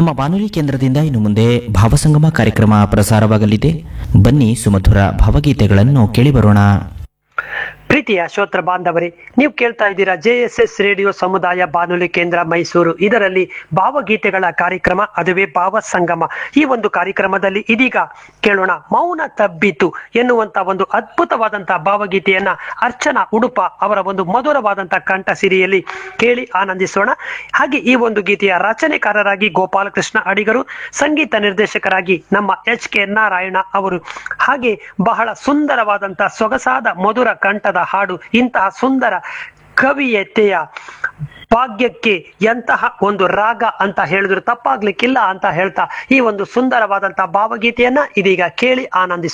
ನಮ್ಮ ಬಾನುಲಿ ಕೇಂದ್ರದಿಂದ ಇನ್ನು ಮುಂದೆ ಭಾವಸಂಗಮ ಕಾರ್ಯಕ್ರಮ ಪ್ರಸಾರವಾಗಲಿದೆ ಬನ್ನಿ ಸುಮಧುರ ಭಾವಗೀತೆಗಳನ್ನು ಕೇಳಿಬರೋಣ ಪ್ರೀತಿಯ ಶ್ರೋತ್ರ ಬಾಂಧವರೇ ನೀವು ಕೇಳ್ತಾ ಇದ್ದೀರಾ ಜೆ ಎಸ್ ಎಸ್ ರೇಡಿಯೋ ಸಮುದಾಯ ಬಾನುಲಿ ಕೇಂದ್ರ ಮೈಸೂರು ಇದರಲ್ಲಿ ಭಾವಗೀತೆಗಳ ಕಾರ್ಯಕ್ರಮ ಅದುವೇ ಭಾವ ಸಂಗಮ ಈ ಒಂದು ಕಾರ್ಯಕ್ರಮದಲ್ಲಿ ಇದೀಗ ಕೇಳೋಣ ಮೌನ ತಬ್ಬಿತು ಎನ್ನುವಂತ ಒಂದು ಅದ್ಭುತವಾದಂತಹ ಭಾವಗೀತೆಯನ್ನ ಅರ್ಚನಾ ಉಡುಪ ಅವರ ಒಂದು ಮಧುರವಾದಂತಹ ಕಂಠ ಸಿರಿಯಲ್ಲಿ ಕೇಳಿ ಆನಂದಿಸೋಣ ಹಾಗೆ ಈ ಒಂದು ಗೀತೆಯ ರಚನೆಕಾರರಾಗಿ ಗೋಪಾಲಕೃಷ್ಣ ಅಡಿಗರು ಸಂಗೀತ ನಿರ್ದೇಶಕರಾಗಿ ನಮ್ಮ ಎಚ್ ಕೆ ನಾರಾಯಣ ಅವರು ಹಾಗೆ ಬಹಳ ಸುಂದರವಾದಂತಹ ಸೊಗಸಾದ ಮಧುರ ಕಂಠದ ಹಾಡು ಇಂತಹ ಸುಂದರ ಕವಿಯತೆಯ ಭಾಗ್ಯಕ್ಕೆ ಎಂತಹ ಒಂದು ರಾಗ ಅಂತ ಹೇಳಿದ್ರು ತಪ್ಪಾಗ್ಲಿಕ್ಕಿಲ್ಲ ಅಂತ ಹೇಳ್ತಾ ಈ ಒಂದು ಸುಂದರವಾದಂತಹ ಭಾವಗೀತೆಯನ್ನ ಇದೀಗ ಕೇಳಿ ಆನಂದಿಸ